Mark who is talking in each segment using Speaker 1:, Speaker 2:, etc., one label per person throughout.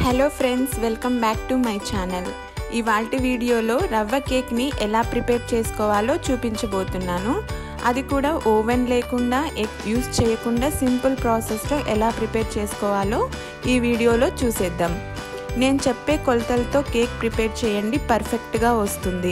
Speaker 1: hello friends welcome back to my channel ఇవాల్టి వీడియోలో రవ్వ కేక్ని ఎలా ప్రిపేర్ చేసుకోవాలో చూపించబోతున్నాను అది కూడా ఓవెన్ లేకుండా ఎగ్ యూస్ చేయకుండా సింపుల్ ప్రాసెస్లో ఎలా ప్రిపేర్ చేసుకోవాలో ఈ వీడియోలో చూసేద్దాం నేను చెప్పే కొలతలతో కేక్ ప్రిపేర్ చేయండి పర్ఫెక్ట్గా వస్తుంది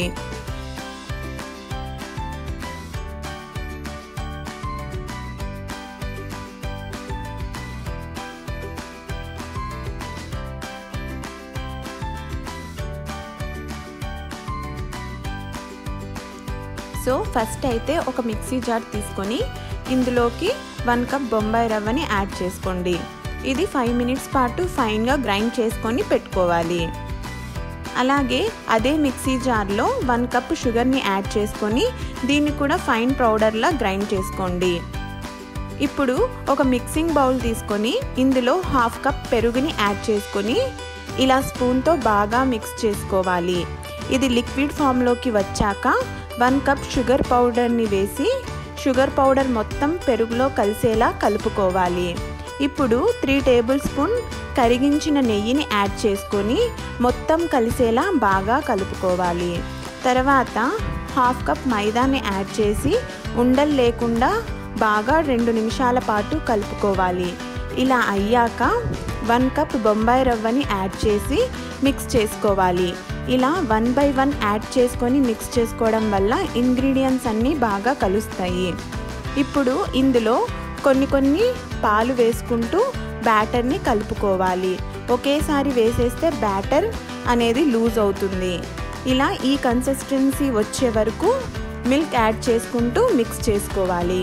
Speaker 1: సో ఫస్ట్ అయితే ఒక మిక్సీ జార్ తీసుకొని ఇందులోకి వన్ కప్ బొంబాయి రవ్వని యాడ్ చేసుకోండి ఇది ఫైవ్ మినిట్స్ పాటు ఫైన్గా గ్రైండ్ చేసుకొని పెట్టుకోవాలి అలాగే అదే మిక్సీ జార్లో వన్ కప్ షుగర్ని యాడ్ చేసుకొని దీన్ని కూడా ఫైన్ పౌడర్లా గ్రైండ్ చేసుకోండి ఇప్పుడు ఒక మిక్సింగ్ బౌల్ తీసుకొని ఇందులో హాఫ్ కప్ పెరుగుని యాడ్ చేసుకొని ఇలా స్పూన్తో బాగా మిక్స్ చేసుకోవాలి ఇది లిక్విడ్ ఫామ్లోకి వచ్చాక వన్ కప్ షుగర్ పౌడర్ని వేసి షుగర్ పౌడర్ మొత్తం పెరుగులో కలిసేలా కలుపుకోవాలి ఇప్పుడు త్రీ టేబుల్ స్పూన్ కరిగించిన నెయ్యిని యాడ్ చేసుకొని మొత్తం కలిసేలా బాగా కలుపుకోవాలి తర్వాత హాఫ్ కప్ మైదాని యాడ్ చేసి ఉండలు లేకుండా బాగా రెండు నిమిషాల పాటు కలుపుకోవాలి ఇలా అయ్యాక వన్ కప్ బొంబాయి రవ్వని యాడ్ చేసి మిక్స్ చేసుకోవాలి ఇలా వన్ బై వన్ యాడ్ చేసుకొని మిక్స్ చేసుకోవడం వల్ల ఇంగ్రీడియంట్స్ అన్నీ బాగా కలుస్తాయి ఇప్పుడు ఇందులో కొన్ని కొన్ని పాలు వేసుకుంటూ బ్యాటర్ని కలుపుకోవాలి ఒకేసారి వేసేస్తే బ్యాటర్ అనేది లూజ్ అవుతుంది ఇలా ఈ కన్సిస్టెన్సీ వచ్చే వరకు మిల్క్ యాడ్ చేసుకుంటూ మిక్స్ చేసుకోవాలి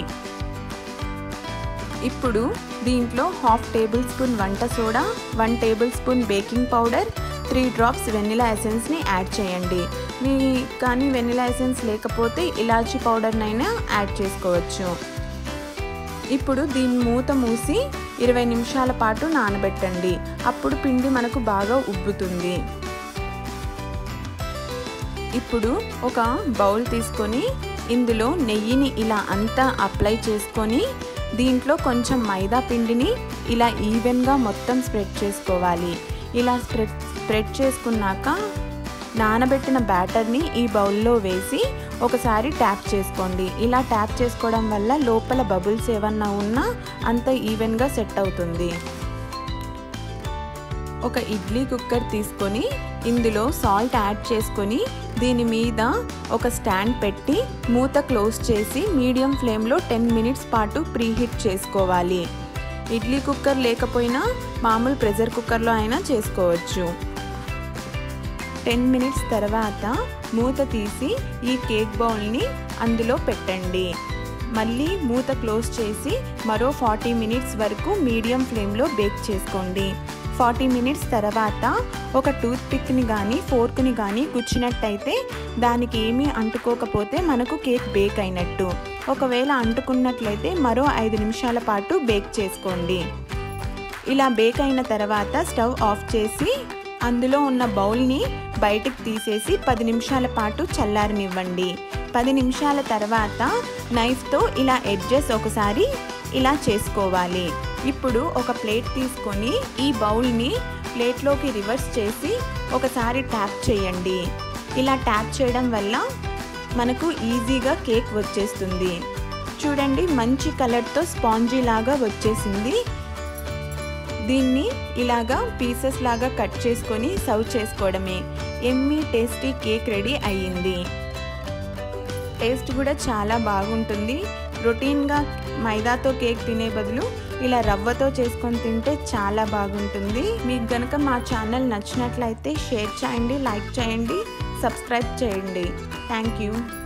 Speaker 1: ఇప్పుడు దీంట్లో హాఫ్ టేబుల్ స్పూన్ వంట soda one tablespoon baking powder three drops vanilla ఎసెన్స్ని యాడ్ చేయండి మీ కానీ వెనిలా ఎసెన్స్ లేకపోతే ఇలాచీ పౌడర్నైనా యాడ్ చేసుకోవచ్చు ఇప్పుడు దీని మూత మూసి ఇరవై నిమిషాల పాటు నానబెట్టండి అప్పుడు పిండి మనకు బాగా ఉబ్బుతుంది ఇప్పుడు ఒక బౌల్ తీసుకొని ఇందులో నెయ్యిని ఇలా అంతా అప్లై చేసుకొని దీంట్లో కొంచెం మైదా పిండిని ఇలా ఈవెన్గా మొత్తం స్ప్రెడ్ చేసుకోవాలి ఇలా స్ప్రెడ్ స్ప్రెడ్ చేసుకున్నాక నానబెట్టిన బ్యాటర్ని ఈ బౌల్లో వేసి ఒకసారి ట్యాప్ చేసుకోండి ఇలా ట్యాప్ చేసుకోవడం వల్ల లోపల బబుల్స్ ఏమన్నా ఉన్నా అంత ఈవెన్గా సెట్ అవుతుంది ఒక ఇడ్లీ కుక్కర్ తీసుకొని ఇందులో సాల్ట్ యాడ్ చేసుకొని దీని మీద ఒక స్టాండ్ పెట్టి మూత క్లోజ్ చేసి మీడియం ఫ్లేమ్లో టెన్ మినిట్స్ పాటు ప్రీహీట్ చేసుకోవాలి ఇడ్లీ కుక్కర్ లేకపోయినా మామూలు ప్రెషర్ కుక్కర్లో అయినా చేసుకోవచ్చు టెన్ మినిట్స్ తర్వాత మూత తీసి ఈ కేక్ బౌల్ని అందులో పెట్టండి మళ్ళీ మూత క్లోజ్ చేసి మరో ఫార్టీ మినిట్స్ వరకు మీడియం ఫ్లేమ్లో బేక్ చేసుకోండి ఫార్టీ మినిట్స్ తర్వాత ఒక టూత్ పిక్ని కానీ ఫోర్క్ని కానీ గుచ్చినట్టయితే దానికి ఏమీ అంటుకోకపోతే మనకు కేక్ బేక్ అయినట్టు ఒకవేళ అంటుకున్నట్లయితే మరో ఐదు నిమిషాల పాటు బేక్ చేసుకోండి ఇలా బేక్ అయిన తర్వాత స్టవ్ ఆఫ్ చేసి అందులో ఉన్న బౌల్ని బయటకు తీసేసి పది నిమిషాల పాటు చల్లారనివ్వండి పది నిమిషాల తర్వాత నైఫ్తో ఇలా ఎడ్జెస్ ఒకసారి ఇలా చేసుకోవాలి ఇప్పుడు ఒక ప్లేట్ తీసుకొని ఈ బౌల్ని ప్లేట్లోకి రివర్స్ చేసి ఒకసారి ట్యాప్ చేయండి ఇలా ట్యాప్ చేయడం వల్ల మనకు ఈజీగా కేక్ వచ్చేస్తుంది చూడండి మంచి కలర్తో స్పాంజీ లాగా వచ్చేసింది దీన్ని ఇలాగా పీసెస్ లాగా కట్ చేసుకొని సర్వ్ చేసుకోవడమే ఎమ్మీ టేస్టీ కేక్ రెడీ అయ్యింది టేస్ట్ కూడా చాలా బాగుంటుంది రొటీన్గా మైదాతో కేక్ తినే బదులు ఇలా రవ్వతో చేసుకొని తింటే చాలా బాగుంటుంది మీకు గనక మా ఛానల్ నచ్చినట్లయితే షేర్ చేయండి లైక్ చేయండి సబ్స్క్రైబ్ చేయండి థ్యాంక్ యూ